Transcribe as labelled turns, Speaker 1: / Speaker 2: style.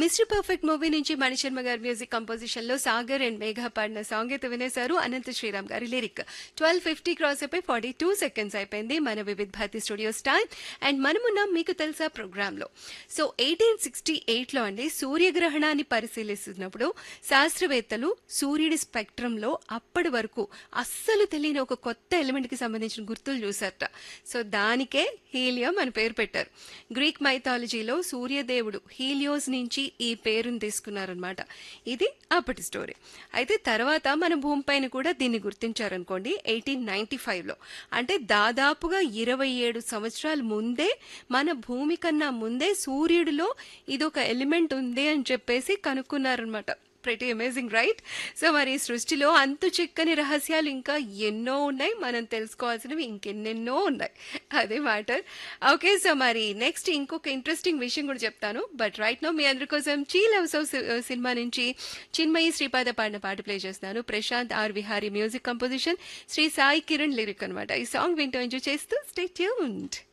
Speaker 1: mister perfect movie నుంచి మణిశర్మ గారి music composition లో సాగర్ అండ్ మేఘ పాడిన సాంగ్ అయితే వినేశారు అనంత శ్రీరామ్ గారి లిరిక్ ట్వెల్వ్ ఫిఫ్టీ క్రాస్ అయిపోయి ఫార్టీ టూ సెకండ్స్ అయిపోయింది మన Vividh Bharati studios time and మనమున్న మీకు తెలుసా ప్రోగ్రామ్ లో సో ఎయిటీన్ సిక్స్టీ ఎయిట్ లో అండి సూర్యగ్రహణాన్ని పరిశీలిస్తున్నప్పుడు శాస్త్రవేత్తలు సూర్యుడి స్పెక్ట్రమ్ లో అప్పటి వరకు అస్సలు తెలియని ఒక కొత్త ఎలిమెంట్ కి సంబంధించిన గుర్తులు చూసారట సో దానికే హీలియం అని పేరు పెట్టారు గ్రీక్ మైథాలజీలో సూర్యదేవుడు హీలియోస్ నుంచి ఈ పేరుని తీసుకున్నారనమాట ఇది అప్పటి స్టోరీ అయితే తర్వాత మన భూమిపైన కూడా దీన్ని గుర్తించారనుకోండి ఎయిటీన్ నైన్టీ ఫైవ్లో అంటే దాదాపుగా ఇరవై ఏడు సంవత్సరాల ముందే మన భూమి కన్నా ముందే సూర్యుడిలో ఇదొక ఎలిమెంట్ ఉంది అని చెప్పేసి కనుక్కున్నారనమాట ప్రతి అమేజింగ్ రైట్ సో మరి ఈ సృష్టిలో అంతు చిక్కని రహస్యాలు ఇంకా ఎన్నో ఉన్నాయి మనం తెలుసుకోవాల్సినవి ఇంకెన్నెన్నో ఉన్నాయి అదే మ్యాటర్ ఓకే సో మరి నెక్స్ట్ ఇంకొక ఇంట్రెస్టింగ్ విషయం కూడా చెప్తాను బట్ రైట్ నో మీ అందరి కోసం చీ లవ్ సో సినిమా నుంచి చిన్మయి శ్రీపాద పాడిన పాట ప్లే చేస్తున్నాను Prashanth R Vihari music composition Sri Sai Kiran lyric అనమాట ఈ సాంగ్ వింటూ ఎంజాయ్ చేస్తూ స్టే ట్యూన్డ్